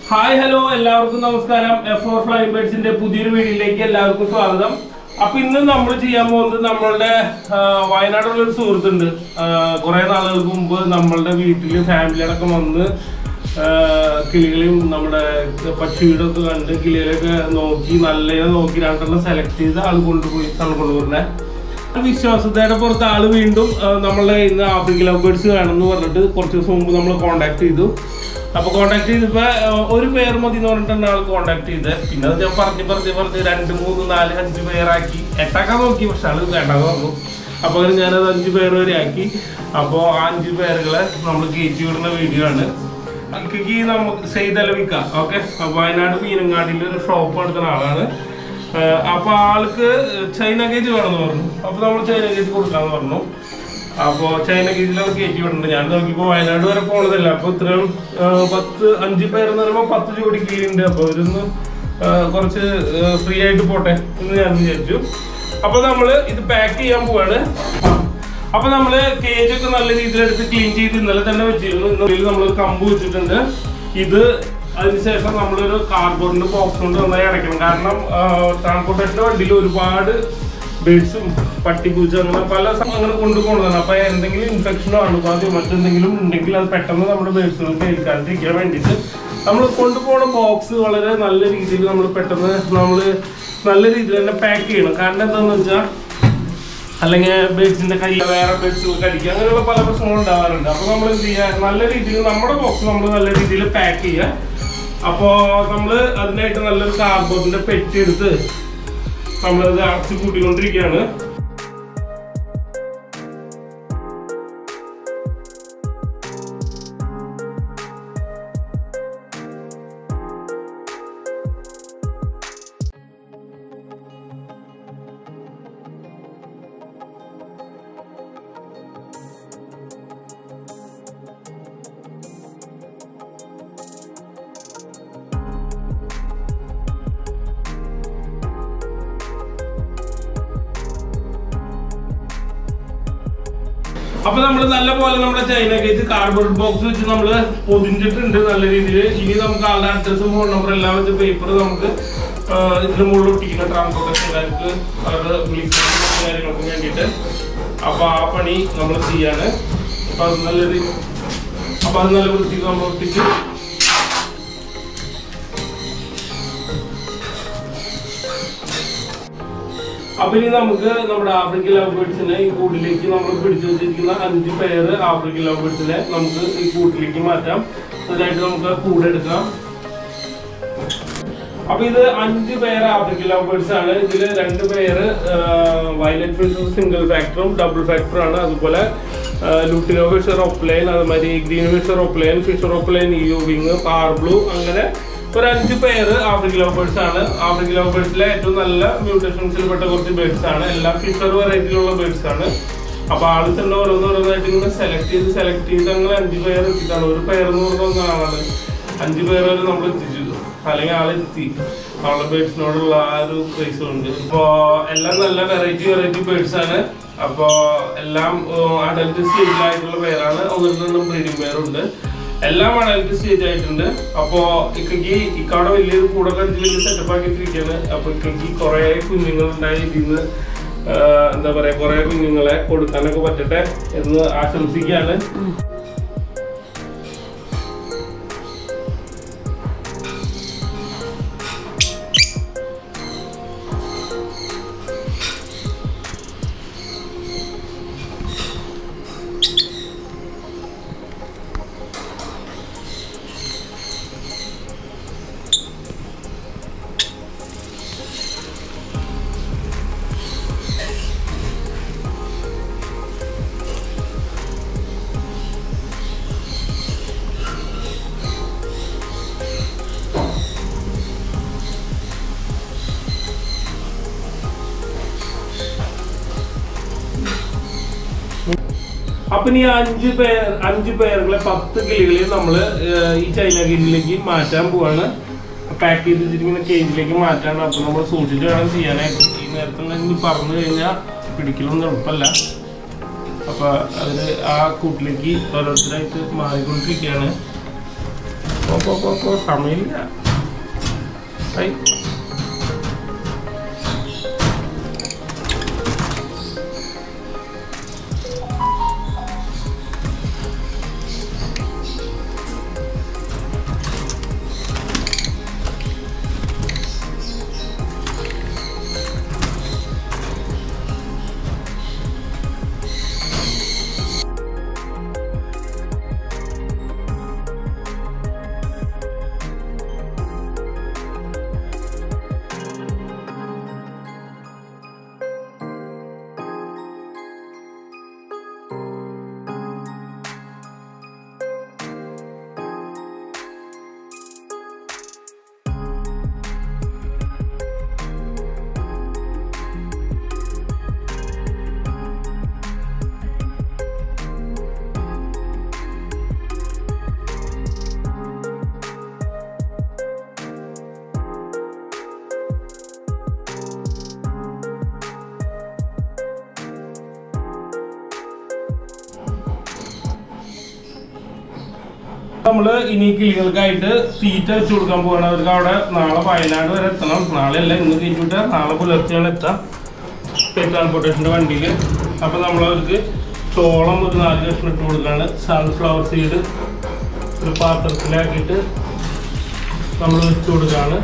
Hi hello എല്ലാവർക്കും നമസ്കാരം F four fly ബേഡ്സിന്റെ പുതിയൊരു വീഡിയോയിലേക്ക് എല്ലാവർക്കും സ്വാഗതം അപ്പൊ ഇന്ന് നമ്മൾ ചെയ്യാൻ പോകുന്നത് നമ്മളുടെ ആ, വയനാടുള്ള ഒരു സുഹൃത്തുണ്ട് കുറെ നാളുകൾക്ക് മുമ്പ് നമ്മളുടെ വീട്ടില് ഫാമിലി അടക്കം വന്ന് ആ, കിളികളെയും നമ്മുടെ പക്ഷിയുടെ കണ്ട് കിളികളെയൊക്കെ നോക്കി നല്ല നോക്കി രണ്ടെണ്ണം സെലക്ട് ചെയ്ത് ആൾ കൊണ്ടുപോയി ആണ് കൊണ്ടുപോകുന്നത് വിശ്വാസതയുടെ പുറത്ത് ആള് വീണ്ടും ആ, നമ്മളെ ഇന്ന് ആഫ്രിക്കൻ ലവ് ബേർഡ്സ് വേണമെന്ന് പറഞ്ഞിട്ട് കുറച്ച് ദിവസം മുമ്പ് നമ്മൾ കോണ്ടാക്ട് ചെയ്തു അപ്പൊ കോണ്ടാക്ട് ചെയ്തപ്പോ ആ, ഒരു പേര് മതി എന്ന് പറഞ്ഞിട്ടാണ് ആൾ കോണ്ടാക്ട് ചെയ്തത് പിന്നെ അത് ഞാൻ പറഞ്ഞ് പറഞ്ഞ് പറഞ്ഞ് രണ്ട് മൂന്ന് നാല് അഞ്ച് പേരാക്കി എട്ടാക്കാൻ നോക്കി പക്ഷെ ആള് വേണ്ടെന്ന് പറഞ്ഞു അപ്പൊ അങ്ങനെ ഞാനത് അഞ്ച് പേര് വരെ ആക്കി അപ്പോൾ ആ അഞ്ച് പേരുകളെ നമ്മൾ കയറ്റി വിടുന്ന വീഡിയോ ആണ് ഈ നമുക്ക് ചെയ്തലവിക്ക ഓക്കെ വയനാട് മീനങ്ങാടിയിൽ ഒരു ഷോപ്പ് നടത്തുന്ന ആളാണ് ഏഹ് അപ്പൊ ആൾക്ക് ചൈന ഗേജ് വേണമെന്ന് പറഞ്ഞു അപ്പൊ നമ്മൾ ചൈന ഗേജ് കൊടുക്കാന്ന് പറഞ്ഞു അപ്പൊ ചൈന ഗേജിലൊക്കെ കയറ്റി വിടുന്നുണ്ട് ഞാൻ നോക്കിയപ്പോ വയനാട് വരെ പോണതല്ല അപ്പൊ ഇത്രയും ഏഹ് പത്ത് അഞ്ച് പേരെന്ന് പറയുമ്പോൾ പത്ത് ജോഡി കീഴുണ്ട് അപ്പൊ ഇവരൊന്ന് ഏഹ് കുറച്ച് ഫ്രീ ആയിട്ട് പോട്ടെ എന്ന് ഞാൻ വിചാരിച്ചു അപ്പൊ നമ്മള് ഇത് പാക്ക് ചെയ്യാൻ പോവാണ് അപ്പൊ നമ്മള് കേജ് ഒക്കെ നല്ല രീതിയിൽ എടുത്ത് ക്ലീൻ ചെയ്ത് ഇന്നലെ തന്നെ വെച്ചിരുന്നു ഇന്നലെ നമ്മൾ കമ്പ് വെച്ചിട്ടുണ്ട് ഇത് അതിനുശേഷം നമ്മളൊരു കാർഡ്ബോർഡിന്റെ ബോക്സ് കൊണ്ട് നന്നായി അടയ്ക്കണം കാരണം ട്രാൻസ്പോർട്ടേഷന്റെ വണ്ടിയിൽ ഒരുപാട് ബേഡ്സും പട്ടിപ്പൂച്ച അങ്ങനെ പല സ- അങ്ങനെ കൊണ്ടുപോകുന്നതാണ് അപ്പൊ എന്തെങ്കിലും ഇൻഫെക്ഷനോ അണുബാധയോ മറ്റെന്തെങ്കിലും ഉണ്ടെങ്കിൽ അത് പെട്ടെന്ന് നമ്മുടെ ബേഡ്സുകൾക്ക് ഏൽക്കാണ്ടിരിക്കാൻ വേണ്ടിയിട്ട് നമ്മൾ കൊണ്ടുപോകുന്ന ബോക്സ് വളരെ നല്ല രീതിയിൽ നമ്മൾ പെട്ടെന്ന് നമ്മൾ നല്ല രീതിയിൽ തന്നെ പാക്ക് ചെയ്യണം കാരണം എന്താണെന്ന് വെച്ചാൽ അല്ലെങ്കിൽ ബേഡ്സിന്റെ കൈ വേറെ ബേഡ്സുകൾ കടിക്കുക അങ്ങനെയുള്ള പല പ്രശ്നങ്ങളും ഉണ്ടാവാറുണ്ട് അപ്പൊ നമ്മൾ എന്ത് ചെയ്യുക നല്ല രീതിയിൽ നമ്മുടെ ബോക്സ് നമ്മൾ നല്ല രീതിയിൽ പാക്ക് ചെയ്യുക അപ്പോ നമ്മൾ അതിനായിട്ട് നല്ലൊരു കാർബോർഡിന്റെ പെറ്റി എടുത്ത് നമ്മളത് അടച്ചു കൂട്ടിക്കൊണ്ടിരിക്കുകയാണ് അപ്പൊ നമ്മൾ നല്ല പോലെ നമ്മുടെ ചൈന ഗേജ് കാർഡ്ബോർഡ് ബോക്സ് വെച്ച് നമ്മൾ പൊതിഞ്ഞിട്ടുണ്ട് നല്ല രീതിയിൽ ഇനി നമുക്ക് ആളുടെ അഡ്രസ്സും ഫോൺ നമ്പർ എല്ലാം വെച്ച് പേപ്പർ നമുക്ക് ആ, ഇതിന് മുകളിൽ ഒട്ടിക്കുന്ന ട്രാൻസ്പോർട്ടേഷൻകാർക്ക് അത് വിളിക്കാനും കാര്യങ്ങൾക്കും വേണ്ടിയിട്ട് അപ്പൊ ആ പണി നമ്മൾ ചെയ്യാണ് അപ്പൊ അത് നല്ലൊരു അപ്പൊ അത് നല്ല വൃത്തിക്ക് നമ്മൾ ഒട്ടിച്ച് അപ്പൊ ഇനി നമുക്ക് നമ്മുടെ ആഫ്രിക്കൻ ലവ് ബേർഡ്സിനെ ഈ കൂട്ടിലേക്ക് നമ്മൾ പിടിച്ചു വെച്ചിരിക്കുന്ന അഞ്ച് പേര് ആഫ്രിക്കൻ ലവ് ബേർഡ്സിനെ നമുക്ക് ഈ കൂട്ടിലേക്ക് മാറ്റാം അതിനായിട്ട് നമുക്ക് ആ കൂടെ എടുക്കാം അപ്പൊ ഇത് അഞ്ച് പേര് ആഫ്രിക്കൻ ലവ് ബേർഡ്സ് ആണ് ഇതില് രണ്ട് പേര് വയലറ്റ് ഫിഷർ സിംഗിൾ ഫാക്ടറും ഡബിൾ ഫാക്ടറും ആണ് അതുപോലെ ലുട്ടിനോ ഫിഷർ ഓപ്ലൈൻ അതുമാതിരി green fisher opaline fisher opaline U wing par blue അങ്ങനെ ഒരു അഞ്ച് പേര് ആഫ്രിക്കൻ ലവ് ബേർഡ്സ് ആണ് ആഫ്രിക്കൻ ലവ് ബേർഡ്സിലെ ഏറ്റവും നല്ല മ്യൂട്ടേഷൻസിൽ പെട്ട കുറച്ച് ബേർഡ്സ് ആണ് എല്ലാം ഫിഷർ വെറൈറ്റിയിലുള്ള ബേർഡ്സ് ആണ് അപ്പൊ ആള് തന്നെ ഓരോന്ന് ഓരോന്നായിട്ട് ഇങ്ങനെ സെലക്ട് ചെയ്ത് സെലക്ട് ചെയ്ത് അങ്ങനെ അഞ്ച് പേർ എത്തിയിട്ടാണ് ഒരു പേർ എന്ന് പറഞ്ഞ ഒന്നാണ് അഞ്ച് പേര് വരെ നമ്മൾ എത്തിച്ചു അല്ലെങ്കിൽ ആളെത്തി അവളുടെ ബേഡ്സിനോടുള്ള ആ ഒരു ക്രൈസ് ഉണ്ട് ഇപ്പോ എല്ലാം നല്ല വെറൈറ്റി വെറൈറ്റി ബേഡ്സ് ആണ് അപ്പോ എല്ലാം അഡൽട്ട് സ്റ്റേജിലായിട്ടുള്ള പേരാണ് ഒന്നിൽ നിന്നും ബ്രീഡിംഗ് പേരുണ്ട് എല്ലാം അഡൽട്ട് സ്റ്റേജ് ആയിട്ടുണ്ട് അപ്പോ ഇക്കയ്ക്ക് ഇക്കവിടെ വലിയൊരു കൂടെ കടിച്ച് വലിയ സെറ്റപ്പ് ആക്കിയിട്ടിരിക്കുകയാണ് അപ്പൊ ഇക്കയ്ക്ക് കുറെ കുഞ്ഞുങ്ങൾ ഉണ്ടായി ഇതിന്ന് ആഹ് എന്താ പറയാ കുറെ കുഞ്ഞുങ്ങളെ കൊടുക്കാനൊക്കെ പറ്റട്ടെ എന്ന് ആശംസിക്കുകയാണ് അപ്പൊ ഇനി അഞ്ച് പേർ അഞ്ച് പേരുകളെ പത്ത് കിളികളെ നമ്മള് ഏർ ഈ ചൈന കേജിലേക്ക് മാറ്റാൻ പോവാണ് പാക്ക് ചെയ്ത് വെച്ചിരിക്കുന്ന കേജിലേക്ക് മാറ്റാണ് അപ്പൊ നമ്മൾ സൂക്ഷിച്ച് വേണം ചെയ്യാനായിട്ട് ഈ നേരത്തെ ഇനി പറഞ്ഞു കഴിഞ്ഞാൽ പിടിക്കലൊന്നും എളുപ്പമല്ല അപ്പൊ അവര് ആ കൂട്ടിലേക്ക് ഓരോരുത്തരായിട്ട് മാറിക്കൊണ്ടിരിക്കുകയാണ് പോ, പോ, പോ, പോ, സമയമില്ല ഐ. നമ്മള് ഇനി കിളികൾക്കായിട്ട് തീറ്റ വെച്ച് കൊടുക്കാൻ പോകണം അവർക്ക് അവിടെ നാളെ വയനാട് വരെ എത്തണം നാളെ അല്ല ഇന്ന് കഴിഞ്ഞിട്ട് നാളെ പുലർച്ചെയാണ് എത്താം സ്റ്റേറ്റ് ട്രാൻസ്പോർട്ടേഷൻ്റെ വണ്ടിയിൽ അപ്പോൾ നമ്മളവർക്ക് ചോളം ഒരു നാല് കഷ്ണം ഇട്ട് കൊടുക്കുകയാണ് സൺഫ്ലവർ സീഡ് ഒരു പാത്രത്തിലാക്കിയിട്ട് നമ്മൾ വെച്ച് കൊടുക്കുകയാണ്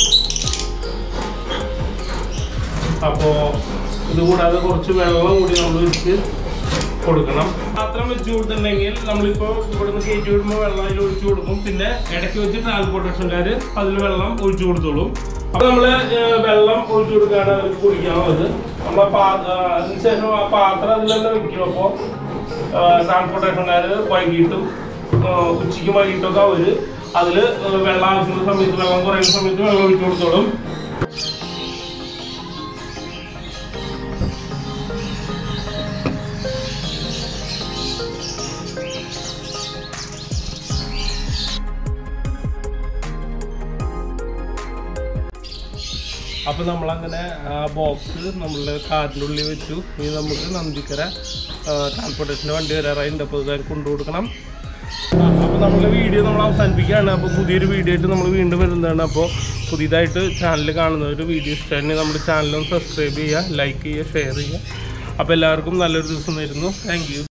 അപ്പോൾ ഇത് കൂടാതെ കുറച്ച് വെള്ളം കൂടി നമ്മൾ വെച്ച് കൊടുക്കണം പാത്രം വെച്ച് കൊടുത്തിട്ടുണ്ടെങ്കിൽ നമ്മളിപ്പോൾ ഇവിടുന്ന് കയറ്റി വിടുമ്പോൾ വെള്ളം അതിൽ ഒഴിച്ചു കൊടുക്കും പിന്നെ ഇടയ്ക്ക് വെച്ച് ട്രാൻസ്പോർട്ടേഷൻകാർ അതിൽ വെള്ളം ഒഴിച്ചു കൊടുത്തോളും അപ്പോൾ നമ്മൾ വെള്ളം ഒഴിച്ചു കൊടുക്കുകയാണ് അവർക്ക് കുടിക്കാനുള്ളത് നമ്മൾ അതിനുശേഷം ആ പാത്രം അതിൽ തന്നെ വെക്കും അപ്പോൾ ട്രാൻസ്പോർട്ടേഷൻകാർ വൈകിട്ടും ആ, ഉച്ചയ്ക്കും വൈകിട്ടൊക്കെ അവർ അതിൽ വെള്ളം ആവശ്യമുള്ള സമയത്ത് വെള്ളം കുറയുന്ന സമയത്ത് വെള്ളം ഒഴിച്ചു കൊടുത്തോളും അപ്പൊ നമ്മളങ്ങനെ ആ ബോക്സ് നമ്മളുടെ കാറിൻ്റെ ഉള്ളിൽ വെച്ചു ഇനി നമുക്ക് നന്ദിക്കര ട്രാൻസ്പോർട്ടേഷൻ്റെ വണ്ടി വരാറായിട്ടുണ്ട് അപ്പോൾ ഇതായി കൊണ്ടു കൊടുക്കണം അപ്പോൾ നമ്മുടെ വീഡിയോ നമ്മൾ അവസാനിപ്പിക്കുകയാണ് അപ്പോൾ പുതിയൊരു വീഡിയോ ആയിട്ട് നമ്മൾ വീണ്ടും വരുന്നതാണ് അപ്പോൾ പുതിയതായിട്ട് ചാനൽ കാണുന്നവർ വീഡിയോ ഇഷ്ടമാണെങ്കിൽ നമ്മുടെ ചാനലൊന്ന് സബ്സ്ക്രൈബ് ചെയ്യുക ലൈക്ക് ചെയ്യുക ഷെയർ ചെയ്യുക അപ്പോൾ എല്ലാവർക്കും നല്ലൊരു ദിവസം തരുന്നു താങ്ക്